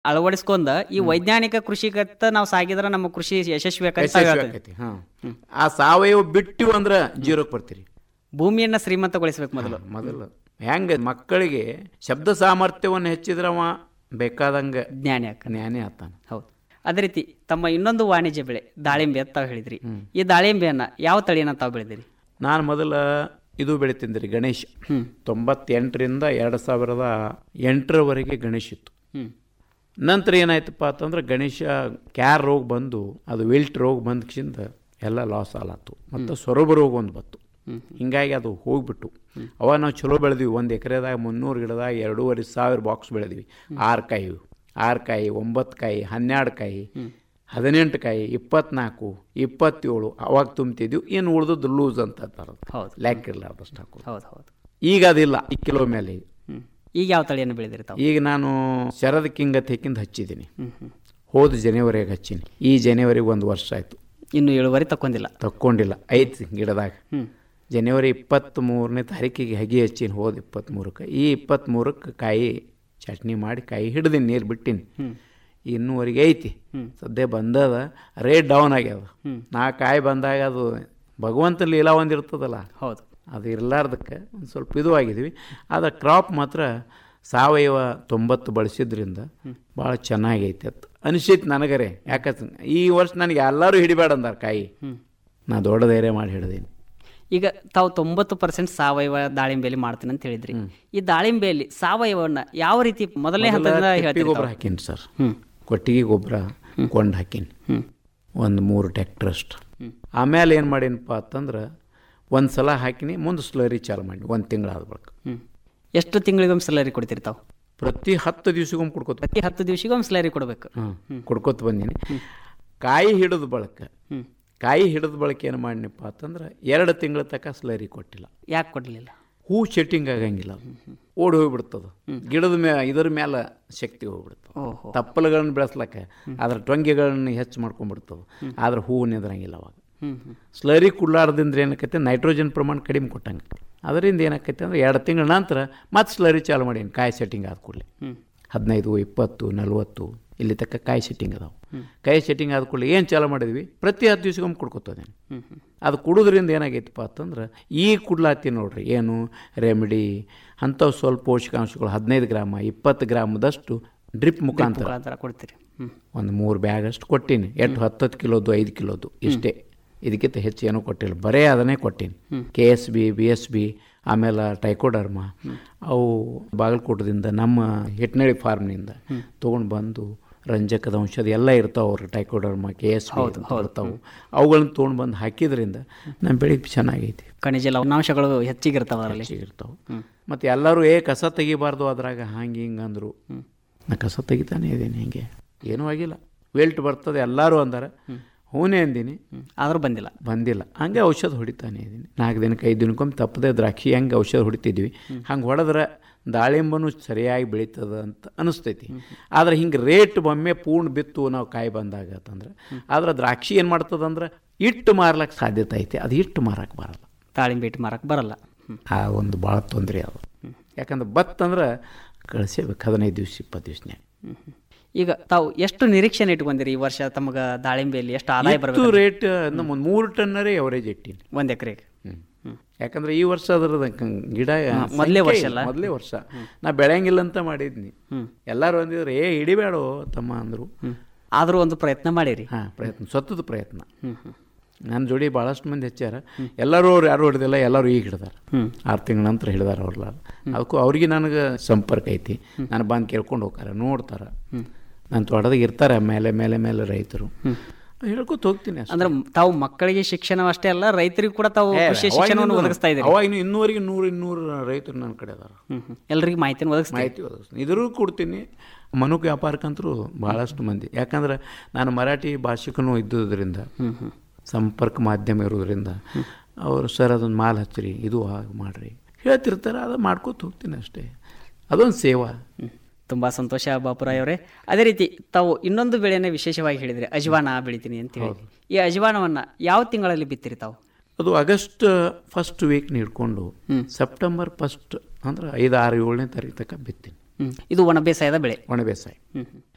ಅಳವಡಿಸ್ಕೊಂಡ ಈ ವೈಜ್ಞಾನಿಕ ಕೃಷಿಗತ್ತ ನಾವು ಸಾಗಿದ್ರೆ ನಮ್ಮ ಕೃಷಿ ಯಶಸ್ವಿ ಆಕೈತಿ ಅಂತ ಯಶಸ್ವಿ ಹೇಳ್ತೀರಿ. ಆಕೈತಿ ಹಾ ಆ ಸಾವಯವ ಬಿಟ್ಟಿವು ಅಂದ್ರ ಜೀರೋಕ್ ಬರ್ತೀರಿ ಭೂಮಿಯನ್ನ ಶ್ರೀಮಂತಗೊಳಿಸ್ಬೇಕು ಮೊದಲು ಮೊದಲು ಹೆಂಗ ಮಕ್ಕಳಿಗೆ ಶಬ್ದ ಸಾಮರ್ಥ್ಯವನ್ನು ಹೆಚ್ಚಿದ್ರವ ಬೇಕಾದಂಗ ಜ್ಞಾನಿ ಆಕ ಜ್ಞಾನಿ ಆತಾನ ಹೌದು ಅದೇ ರೀತಿ ತಮ್ಮ ಇನ್ನೊಂದು ವಾಣಿಜ್ಯ ಬೆಳೆ ದಾಳಿಂಬೆ ಅಂತ ತಾವು ಹೇಳಿದ್ರಿ ಈ ದಾಳಿಂಬೆಯನ್ನ ಯಾವ ತಳಿಯನ್ನ ತಾವು ಬೆಳೆದಿರಿ ನಾನು ಮೊದಲ ಇದು ಬೆಳಿತೀನಿ ಗಣೇಶ್ ಹ್ಮ್. ತೊಂಬತ್ತೆಂಟರಿಂದ ಎರಡು ಸಾವಿರದ ಎಂಟರವರೆಗೆ ಗಣೇಶ್ ಇತ್ತು ಹ್ಮ್ ನಂತರ ಏನಾಯ್ತಪ್ಪ ಅಂತಂದ್ರೆ ಗಣೇಶ ಕ್ಯಾರ್ ರೋಗ ಬಂದು ಅದು ವಿಲ್ಟ್ ರೋಗ ಬಂದಕ್ಕಿಂತ ಎಲ್ಲ ಲಾಸ್ ಆಲಾತು ಮತ್ತು ಸೊರಬ ರೋಗ ಒಂದು ಬತ್ತು ಹಿಂಗಾಗಿ ಅದು ಹೋಗ್ಬಿಟ್ಟು ಅವಾಗ ನಾವು ಚಲೋ ಬೆಳೆದ್ವಿ ಒಂದು ಎಕರೆದಾಗ ಮುನ್ನೂರು ಗಿಡದಾಗ ಎರಡೂವರೆ ಸಾವಿರ ಬಾಕ್ಸ್ ಬೆಳೆದ್ವಿ ಆರು ಕಾಯಿ ಆರು ಕಾಯಿ ಒಂಬತ್ತು ಕಾಯಿ ಹನ್ನೆರಡು ಕಾಯಿ ಹದಿನೆಂಟು ಕಾಯಿ ಇಪ್ಪತ್ನಾಲ್ಕು ಇಪ್ಪತ್ತೇಳು ಅವಾಗ ತುಂಬ್ತಿದ್ವಿ ಇನ್ನು ಉಳಿದದ್ದು ಲೂಸ್ ಅಂತ ಅಂತಾರೆ ಹೌದು ಲ್ಯಾಕ್ ಇರಲಾರ್ದಷ್ಟು ಹಾಕೋದು ಹೌದು ಹೌದು ಈಗ ಅದಿಲ್ಲ ಈ ಕಿಲೋ ಮೇಲೆ ಈಗ. ಹ್ಮ್ ಈಗ ಯಾವ ತಳಿಯನ್ನು ಬೆಳೆದಿರಿ ತಾವು ಈಗ ನಾನು ಶರದ್ ಕಿಂಗ್ ಅಂತ ಹೇಕಿಂದ ಹಚ್ಚಿದ್ದೀನಿ ಹ್ಮ್ ಹ್ಮ್ ಹೋದ ಜನವರಿಗೆ ಹಚ್ಚೀನಿ ಈ ಜನವರಿಗೆ ಒಂದು ವರ್ಷ ಆಯಿತು ಇನ್ನು ಇಳುವರಿ ತಕ್ಕೊಂಡಿಲ್ಲ ತಕ್ಕೊಂಡಿಲ್ಲ ಐತಿ ಗಿಡದಾಗ ಹ್ಮ್ ಜನವರಿ ಇಪ್ಪತ್ತ್ಮೂರನೇ ತಾರೀಕಿಗೆ ಹಗಿ ಹಚ್ಚೀನಿ ಹೋದ ಇಪ್ಪತ್ತ್ಮೂರಕ್ಕೆ ಈ ಇಪ್ಪತ್ತ್ಮೂರಕ್ಕೆ ಕಾಯಿ ಚಟ್ನಿ ಮಾಡಿ ಕಾಯಿ ಹಿಡ್ದೀನಿ ನೀರು ಬಿಟ್ಟೀನಿ ಇನ್ನೂವರೆಗೆ ಐತಿ ಸದ್ಯ ಬಂದದ ರೇಟ್ ಡೌನ್ ಆಗ್ಯದ ನಾ ಕಾಯಿ ಬಂದಾಗ ಅದು ಭಗವಂತ ಲೀಲಾ ಒಂದು ಇರ್ತದಲ್ಲ ಹೌದು ಅದು ಇರಲಾರ್ದಕ್ಕೆ ಒಂದು ಸ್ವಲ್ಪ ಇದು ಆಗಿದ್ವಿ ಆದರೆ ಕ್ರಾಪ್ ಮಾತ್ರ ಸಾವಯವ ತೊಂಬತ್ತು ಬಳಸಿದ್ರಿಂದ ಭಾಳ ಚೆನ್ನಾಗೈತೆ ಅಂತ ಅನಿಸೈತೆ ನನಗರೆ ಯಾಕಂದ್ರೆ ಈ ವರ್ಷ ನನಗೆ ಎಲ್ಲರೂ ಹಿಡಿಬೇಡ ಅಂದಾರ ಕಾಯಿ ನಾ ದೊಡ್ಡ ಧೈರ್ಯ ಮಾಡಿ ಹಿಡ್ದೀನಿ ಈಗ ತಾವು ತೊಂಬತ್ತು ಪರ್ಸೆಂಟ್ ಸಾವಯವ ದಾಳಿಂಬೆಯಲ್ಲಿ ಮಾಡ್ತೀನಿ ಅಂತ ಹೇಳಿದ್ರಿ ಈ ದಾಳಿಂಬೆಯಲ್ಲಿ ಸಾವಯವನ್ನ ಯಾವ ರೀತಿ ಮೊದಲನೇ ಹಂತದಿಂದ ತಿಪ್ಪಿ ಹೇಳ್ತೀರಿ ಗೊಬ್ಬರ ತಾವು? ಹಾಕೀನಿ ಸರ್ ಹ್ಮ್ ಕೊಟ್ಟಿಗೆ ಗೊಬ್ಬರ ಕೊಂಡ್ ಹಾಕೀನಿ ಹ್ಮ್ ಒಂದು ಮೂರು ಟ್ಯಾಕ್ಟರ್ ಅಷ್ಟು ಆಮೇಲೆ ಏನು ಮಾಡೀನಪ್ಪ ಅಂತಂದ್ರೆ ಒಂದು ಸಲ ಹಾಕಿನಿ ಮುಂದೆ ಸ್ಲರಿ ಚಾಲು ಮಾಡಿ ಒಂದು ತಿಂಗಳಾದ ಬಳಿಕ ಹ್ಮ್ ಎಷ್ಟು ತಿಂಗಳಿಗೊಮ್ಮೆ ಸ್ಯಾಲರಿ ಕೊಡ್ತೀರಿ ತಾವು ಪ್ರತಿ ಹತ್ತು ದಿವ್ಸಕ್ಕೊಮ್ಮೆ ಕೊಡ್ಕೋತ ಪ್ರತಿ ಹತ್ತು ದಿವಸಗೊಮ್ಮೆ ಸ್ಯಾಲರಿ ಕೊಡಬೇಕು ಹಾಂ ಕೊಡ್ಕೋತ ಬಂದೀನಿ ಕಾಯಿ ಹಿಡಿದ ಬಳಕ ಹ್ಮ್ ಕಾಯಿ ಹಿಡಿದ ಬಳಕ ಏನು ಮಾಡಿನಪ್ಪ ಅಂತಂದ್ರೆ ಎರಡು ತಿಂಗಳ ತನಕ ಸ್ಲರಿ ಕೊಟ್ಟಿಲ್ಲ ಯಾಕೆ ಕೊಡಲಿಲ್ಲ ಹೂ ಸೆಟ್ಟಿಂಗ್ ಆಗಂಗಿಲ್ಲ ಅದು. ಓಡಿ ಹೋಗ್ಬಿಡ್ತದ ಗಿಡದ ಮೇ ಇದ್ರ ಮೇಲೆ ಶಕ್ತಿ ಹೋಗ್ಬಿಡ್ತದೆ ಓಹೋ ತಪ್ಪಲುಗಳನ್ನ ಬೆಳೆಸ್ಲಕ್ಕ ಅದ್ರ ಟೊಂಗೆಗಳನ್ನ ಹೆಚ್ಚು ಮಾಡ್ಕೊಂಡ್ಬಿಡ್ತದೆ ಆದ್ರೆ ಹೂವು ನಿದ್ರಂಗಿಲ್ಲ ಅವಾಗ ಹ್ಮ್ ಹ್ಮ್ ಸ್ಲರಿ ಕುಡ್ಲಾರ್ದಿಂದ ಏನಕ್ಕೈತೆ ನೈಟ್ರೋಜನ್ ಪ್ರಮಾಣ ಕಡಿಮೆ ಕೊಟ್ಟಂಗೆ ಅದರಿಂದ ಏನಾಕೈತೆ ಅಂದ್ರೆ ಎರಡು ತಿಂಗಳ ನಂತರ ಮತ್ತೆ ಸ್ಲರಿ ಚಾಲು ಮಾಡೀನಿ ಕಾಯಿ ಸೆಟ್ಟಿಂಗ್ ಆದ ಕೂಡಲೇ ಹ್ಮ್ ಹದಿನೈದು ಇಪ್ಪತ್ತು ನಲ್ವತ್ತು ಇಲ್ಲಿ ತಕ್ಕ ಕಾಯಿ ಸೆಟ್ಟಿಂಗ್ ಅದಾವೆ ಕಾಯಿ ಸೆಟ್ಟಿಂಗ್ ಆದ ಕೂಡಲೇ ಏನು ಚಾಲು ಮಾಡಿದ್ವಿ ಪ್ರತಿ ಹತ್ತು ದಿವ್ಸಕ್ಕೊಮ್ಮೆ ಕುಡ್ಕೊತದೆ ಹ್ಮ್ ಹ್ಮ್ ಅದು ಕುಡಿದ್ರಿಂದ ಏನಾಗೈತಪ್ಪ ಅಂತಂದ್ರೆ ಈಗ ಕುಡ್ಲಾತಿ ನೋಡ್ರಿ ಏನು ರೆಮಿಡಿ ಅಂಥವು ಸ್ವಲ್ಪ ಪೋಷಕಾಂಶಗಳು ಹದಿನೈದು ಗ್ರಾಮ ಇಪ್ಪತ್ತು ಗ್ರಾಮದಷ್ಟು ಡ್ರಿಪ್ ಮುಖಾಂತರ ಮುಖಾಂತರ ಕೊಡ್ತೀರಿ ಹ್ಮ್ ಒಂದು ಮೂರು ಬ್ಯಾಗ್ ಅಷ್ಟು ಕೊಟ್ಟೀನಿ ಎಷ್ಟು ಹತ್ತತ್ತು ಕಿಲೋದು ಐದು ಕಿಲೋದು ಇಷ್ಟೇ ಇದಕ್ಕಿಂತ ಹೆಚ್ಚು ಏನೂ ಕೊಟ್ಟಿಲ್ಲ ಬರೇ ಅದನ್ನೇ ಕೊಟ್ಟೀನಿ K S B B S B ಆಮೇಲೆ ಟೈಕೋಡರ್ಮ ಅವು ಬಾಗಲಕೋಟದಿಂದ ನಮ್ಮ ಹಿಟ್ನಳ್ಳಿ ಫಾರ್ಮ್ನಿಂದ ತೊಗೊಂಡು ಬಂದು ರಂಜಕದ ಔಷಧ ಎಲ್ಲ ಇರ್ತಾವೆ ಅವ್ರಿಗೆ ಟೈಕೋಡರ್ಮ ಕೆ ಎಸ್ ಬಿ ಇರ್ತಾವೆ ಅವುಗಳನ್ನ ತೊಗೊಂಡು ಬಂದು ಹಾಕಿದ್ರಿಂದ ನಮ್ಮ ಬೆಳೆಗೆ ಚೆನ್ನಾಗೈತಿ ಖನಿಜ ಲವಣಾಂಶಗಳು ಹೆಚ್ಚಿಗಿರ್ತಾವ ಅದರಲ್ಲಿ ಹೆಚ್ಚಿಗಿರ್ತಾವೆ ಮತ್ತು ಎಲ್ಲರೂ ಏ ಕಸ ತೆಗಿಬಾರ್ದು ಅದ್ರಾಗ ಹಂಗೆ ಹಿಂಗೆ ಅಂದರು ನಾ ಕಸ ತೆಗಿತಾನೆ ಇದ್ದೀನಿ ಹಿಂಗೆ ಏನೂ ಆಗಿಲ್ಲ ವೆಲ್ಟ್ ಬರ್ತದೆ ಎಲ್ಲರೂ ಅಂದಾರ ಹೂನೇ ಅಂದೀನಿ ಆದ್ರೂ ಬಂದಿಲ್ಲ ಬಂದಿಲ್ಲ ಹಂಗೆ ಔಷಧ ಹೊಡಿತಾನೆ ಇದ್ದೀನಿ ನಾಲ್ಕು ದಿನಕ್ಕೆ ಐದು ದಿನಕ್ಕೊಮ್ಮೆ ತಪ್ಪದೆ ದ್ರಾಕ್ಷಿ ಹೆಂಗೆ ಔಷಧ ಹೊಡಿತಿದ್ವಿ ಹಂಗೆ ಹೊಡೆದ್ರೆ ದಾಳಿಂಬನು ಸರಿಯಾಗಿ ಬೆಳೀತದ ಅಂತ ಅನಿಸ್ತೈತಿ ಆದ್ರೆ ಹಿಂಗೆ ರೇಟ್ ಒಮ್ಮೆ ಪೂರ್ಣ ಬಿತ್ತು ನಾವು ಕಾಯಿ ಬಂದಾಗ ಅಂತಂದ್ರೆ ಆದ್ರೆ ದ್ರಾಕ್ಷಿ ಏನು ಮಾಡ್ತದಂದ್ರೆ ಇಟ್ಟು ಮಾರ್ಲಕ್ಕೆ ಸಾಧ್ಯತೆ ಐತಿ ಅದು ಇಟ್ಟು ಮಾರಕ್ಕೆ ಬರಲ್ಲ ತಾಳಿಂಬೆ ಇಟ್ಟು ಮಾರಕ್ಕೆ ಬರಲ್ಲ ಹ್ಮ್ ಆ ಒಂದು ಭಾಳ ತೊಂದರೆ ಅದು ಯಾಕಂದ್ರೆ ಭತ್ತ ಅಂದ್ರೆ ಕಳಿಸೇಬೇಕು ಹದಿನೈದು ದಿವ್ಸ ಇಪ್ಪತ್ತು ದಿವ್ಸನ್ಯಾಗ ಹ್ಮ್ ಹ್ಮ್. ಈಗ ತಾವು ಎಷ್ಟು ನಿರೀಕ್ಷೆನ ಇಟ್ಕೊಂಡಿರಿ ಈ ವರ್ಷ ತಮಗ ದಾಳಿಂಬೆಯಲ್ಲಿ ಎಷ್ಟು ಆದಾಯ ಎಷ್ಟು ಬರಬೇಕು ರೇಟ್ ನಮ್ಮ ಒಂದು ಮೂರು ಟನ್ನರೇ ಎವರೇಜ್ ಇಟ್ಟೀನಿ ಒಂದ್ ಎಕರೆಗೆ ಹ್ಮ್. ಯಾಕಂದ್ರೆ ಈ ವರ್ಷ ಅದ್ರದ ಕ- ಗಿಡ ಮೊದ್ಲೇ ಸಂಖ್ಯೆ ವರ್ಷ ಇಲ್ಲ. ಅಲ್ಲ? ಮೊದ್ಲೇ ವರ್ಷ ನಾ ಬೆಳೆಯಂಗಿಲ್ಲ ಅಂತ ಮಾಡಿದ್ನಿ ಹ್ಮ್ ಎಲ್ಲರೂ ಅಂದಿದ್ರು ಏ ಹಿಡಿಬೇಡೋ ತಮ್ಮ ಅಂದರು ಹ್ಮ್ ಆದ್ರೂ ಒಂದು ಪ್ರಯತ್ನ ಮಾಡಿರಿ ಹಾಂ ಪ್ರಯತ್ನ ಸತ್ತದ ಪ್ರಯತ್ನ ಹ್ಮ್ ಹ್ಮ್ ನನ್ನ ಜೋಡಿ ಭಾಳಷ್ಟು ಮಂದಿ ಹೆಚ್ಚಾರ ಎಲ್ಲರೂ ಅವ್ರು ಯಾರು ಹಿಡ್ದಿಲ್ಲ ಎಲ್ಲರೂ ಈಗ ಹಿಡ್ದಾರ ಹ್ಮ್ ಆರು ತಿಂಗಳ ನಂತರ ಹಿಡ್ದಾರ ಅವ್ರಲ್ಲ ಅದಕ್ಕೂ ಅವ್ರಿಗೆ ನನಗೆ ಸಂಪರ್ಕ ಐತಿ ನಾನು ಬಂದು ಕೇಳ್ಕೊಂಡು ಹೋಗ್ತಾರೆ ನೋಡ್ತಾರೆ ನನ್ನ ತೋಟದಾಗ ಇರ್ತಾರೆ ಮೇಲೆ ಮೇಲೆ ಮೇಲೆ ರೈತರು ಹೇಳ್ಕೊತ ಹೋಗ್ತೀನಿ ಅಷ್ಟೇ. ಅಂದ್ರೆ ತಾವು ಮಕ್ಕಳಿಗೆ ಶಿಕ್ಷಣ ಅಷ್ಟೇ ಅಲ್ಲ ರೈತರಿಗೂ ಕೂಡ ತಾವು ಏ, ಕೃಷಿ ಅವಾಗ ಶಿಕ್ಷಣವನ್ನು ಇನ್ನೂ- ಒದಗಿಸ್ತಾ ಇದ್ದೀರಿ ಅವಾಗ ಇನ್ನು ಇನ್ನೂವರೆಗೆ ನೂರು ಇನ್ನೂರು ರೈತರು ನನ್ನ ಕಡೆ ಅದಾರ ಹ್ಮ್ ಹ್ಮ್ ಎಲ್ರಿಗೂ ಮಾಹಿತಿನ ಒದಗಿಸ್ತಾ ಮಾಹಿತಿ ಒದಗಿಸ್ತೀನಿ ಇದ್ರೂ ಕೊಡ್ತೀನಿ ಮನುಕ್ ವ್ಯಾಪಾರಕ್ಕಂತರೂ ಭಾಳಷ್ಟು ಮಂದಿ ಯಾಕಂದ್ರೆ ನಾನು ಮರಾಠಿ ಭಾಷಿಕನೂ ಇದ್ದುದರಿಂದ ಹ್ಮ್ ಹ್ಮ್ ಸಂಪರ್ಕ ಮಾಧ್ಯಮ ಇರೋದ್ರಿಂದ ಅವರು ಸರ್ ಅದೊಂದು ಮಾಲ್ ಹಚ್ಚಿರಿ ಇದು ಹಾಗೆ ಮಾಡಿರಿ ಹೇಳ್ತಿರ್ತಾರೆ ಅದು ಮಾಡ್ಕೋತ ಹೋಗ್ತೀನಿ ಅಷ್ಟೇ ಅದೊಂದು ಸೇವಾ ಹ್ಮ್. ತುಂಬಾ ಸಂತೋಷ ಬಾಪುರಾಯ್ ಅವರೇ ಅದೇ ರೀತಿ ತಾವು ಇನ್ನೊಂದು ಬೆಳೆಯನ್ನ ವಿಶೇಷವಾಗಿ ಹೇಳಿದ್ರೆ ಅಜವಾನ ಬೆಳಿತೀನಿ ಅಂತ ಹೇಳಿ ಈ ಅಜವಾನವನ್ನ ಯಾವ ತಿಂಗಳಲ್ಲಿ ಬಿತ್ತಿರಿ ತಾವು ಅದು ಆಗಸ್ಟ್ ಫಸ್ಟ್ ವೀಕ್ ಹಿಡ್ಕೊಂಡು ಸೆಪ್ಟೆಂಬರ್ ಫಸ್ಟ್ ಅಂದ್ರೆ ಐದು ಆರು ಏಳನೇ ತಾರೀಕು ತನಕ ಬಿತ್ತೀನಿ ಹ್ಮ್ ಇದು ಒಣ ಬೇಸಾಯದ ಬೆಳೆ ಒಣ ಬೇಸಾಯ ಹ್ಮ್ ಹ್ಮ್